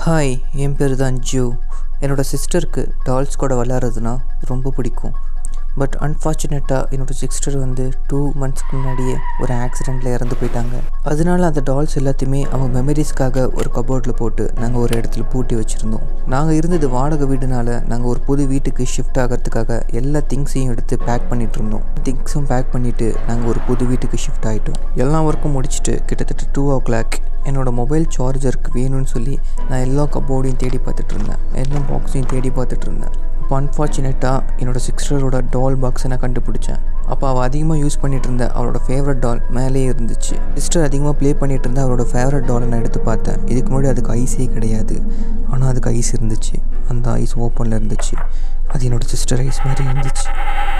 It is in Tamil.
ஹாய் என் பேர் தான் ஜூ என்னோட சிஸ்டருக்கு டால்ஸ் கூட விளையாடுறதுனா ரொம்ப பிடிக்கும் பட் அன்ஃபார்ச்சுனேட்டாக என்னோட சிஸ்டர் வந்து டூ மந்த்ஸ்க்கு முன்னாடியே ஒரு ஆக்சிடெண்ட்டில் இறந்து போயிட்டாங்க அதனால அந்த டால்ஸ் எல்லாத்தையுமே அவங்க மெமரிஸ்க்காக ஒரு கபோர்டில் போட்டு நாங்கள் ஒரு இடத்துல பூட்டி வச்சுருந்தோம் நாங்கள் இருந்தது வாடகை வீடுனால நாங்கள் ஒரு புது வீட்டுக்கு ஷிஃப்ட் ஆகிறதுக்காக எல்லா திங்ஸையும் எடுத்து பேக் பண்ணிட்டு இருந்தோம் திங்ஸும் பேக் பண்ணிவிட்டு நாங்கள் ஒரு புது வீட்டுக்கு ஷிஃப்ட் ஆகிட்டோம் எல்லா ஒர்க்கும் முடிச்சுட்டு கிட்டத்தட்ட டூ ஓ கிளாக் என்னோடய மொபைல் சார்ஜருக்கு வேணும்னு சொல்லி நான் எல்லா கபோர்டையும் தேடி பார்த்துட்டு இருந்தேன் எல்லா பாக்ஸையும் தேடி பார்த்துட்டு இருந்தேன் அப்போ அன்ஃபார்ச்சுனேட்டாக என்னோடய சிஸ்டரோட டால் பாக்ஸை நான் கண்டுபிடிச்சேன் அப்போ அவள் அதிகமாக யூஸ் பண்ணிட்டு இருந்த அவளோட ஃபேவரட் டால் மேலேயே இருந்துச்சு சிஸ்டர் அதிகமாக ப்ளே பண்ணிட்டு இருந்த அவளோட ஃபேவரட் டாலை நான் எடுத்து பார்த்தேன் இதுக்கு முன்னாடி அதுக்கு ஐஸே கிடையாது ஆனால் அதுக்கு ஐஸ் இருந்துச்சு அந்த ஐஸ் ஓப்பனில் இருந்துச்சு அது என்னோடய சிஸ்டர் ஐஸ் மாதிரி இருந்துச்சு